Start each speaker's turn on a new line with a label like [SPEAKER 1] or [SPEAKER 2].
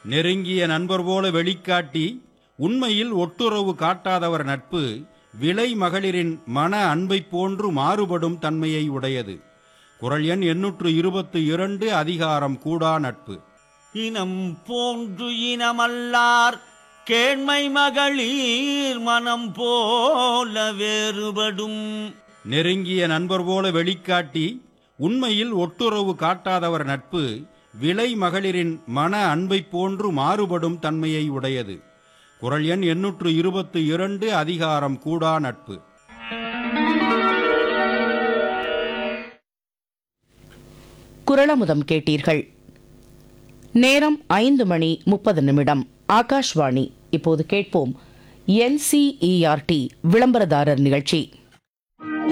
[SPEAKER 1] நெருங்கிய நண்பர் போல வெளிக்காட்டி உண்மையில் ஒட்டுறவு காட்டாதவர் நட்பு விலை மகளிரின் மன அன்பைப் போன்று மாறுபடும் தன்மையை உடையது குரல் எண் எண்ணூற்று இருபத்து இரண்டு அதிகாரம் கூடா நட்பு
[SPEAKER 2] இனம் போன்று இனமல்லார் கேண்மை மகளிர் மனம் போல வேறுபடும்
[SPEAKER 1] நெருங்கிய நண்பர் போல வெளிக்காட்டி உண்மையில் ஒட்டுறவு காட்டாதவர் நட்பு விலை மகளிரின் மன அன்பைப் போன்று மாறுபடும் தன்மையை உடையது குரல் எண் எண்ணூற்று இருபத்து இரண்டு அதிகாரம் கூடா நட்பு
[SPEAKER 3] குரலமுதம் கேட்டீர்கள் நேரம் ஐந்து மணி முப்பது நிமிடம் ஆகாஷ்வாணி இப்போது கேட்போம் என்சிஇஆர்டி விளம்பரதாரர் நிகழ்ச்சி